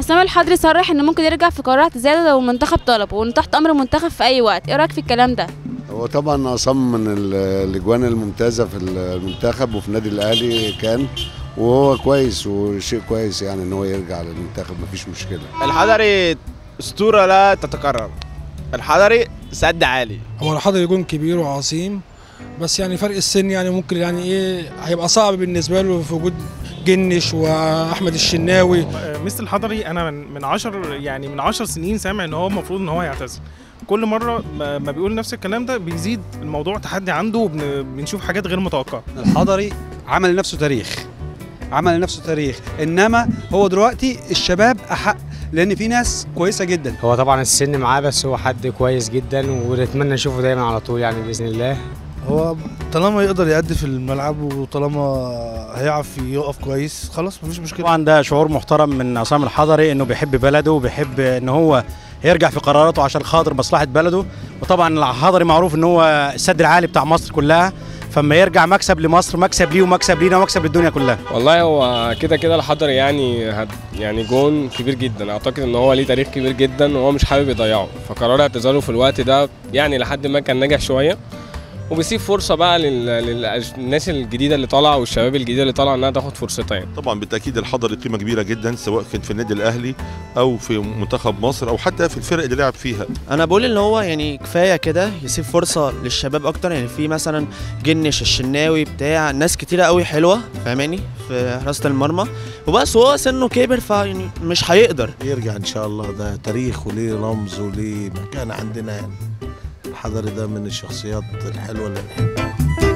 عصام الحضري صرح انه ممكن يرجع في قرار اعتزاله لو المنتخب طلبه وانه تحت امر المنتخب في اي وقت ايه رايك في الكلام ده هو طبعا عصام من ال- الاجوان الممتازه في المنتخب وفي النادي الاهلي كان وهو كويس وشيء كويس يعني ان هو يرجع للمنتخب مفيش مشكله الحضري اسطوره لا تتكرر الحضري سد عالي هو الحضر يكون كبير وعظيم بس يعني فرق السن يعني ممكن يعني ايه هيبقى صعب بالنسبه له في وجود جنش واحمد الشناوي مستر الحضري انا من من 10 يعني من 10 سنين سامع ان هو المفروض ان هو يعتزل كل مره ما ما بيقول نفس الكلام ده بيزيد الموضوع تحدي عنده وبنشوف حاجات غير متوقعه الحضري عمل لنفسه تاريخ عمل لنفسه تاريخ انما هو دلوقتي الشباب احق لان في ناس كويسه جدا هو طبعا السن معاه بس هو حد كويس جدا ونتمنى نشوفه دايما على طول يعني باذن الله هو طالما يقدر يأدي في الملعب وطالما هيعرف يقف كويس خلاص مفيش مشكله طبعا ده شعور محترم من عصام الحضري انه بيحب بلده وبيحب ان هو يرجع في قراراته عشان خاطر مصلحه بلده وطبعا الحضري معروف ان هو السد العالي بتاع مصر كلها فما يرجع مكسب لمصر مكسب ليه ومكسب لينا ومكسب للدنيا كلها والله هو كده كده الحضري يعني هد يعني جون كبير جدا اعتقد ان هو ليه تاريخ كبير جدا وهو مش حابب يضيعه فقرار اعتزاله في الوقت ده يعني لحد ما كان ناجح شويه وبيسيب فرصه بقى لل- للناس الجديده اللي طالعه والشباب الجديده اللي طالعه انها تاخد فرصتها يعني طبعا بالتاكيد الحضري قيمه كبيره جدا سواء كان في النادي الاهلي او في منتخب مصر او حتى في الفرق اللي لعب فيها انا بقول ان هو يعني كفايه كده يسيب فرصه للشباب اكتر يعني في مثلا جنش الشناوي بتاع ناس كتيره قوي حلوه فاهماني في حراسه المرمى وبس هو سنه كبر فيعني مش هيقدر يرجع ان شاء الله ده تاريخ وليه رمز وليه مكان عندنا يعني الحضري ده من الشخصيات الحلوه اللي بنحبها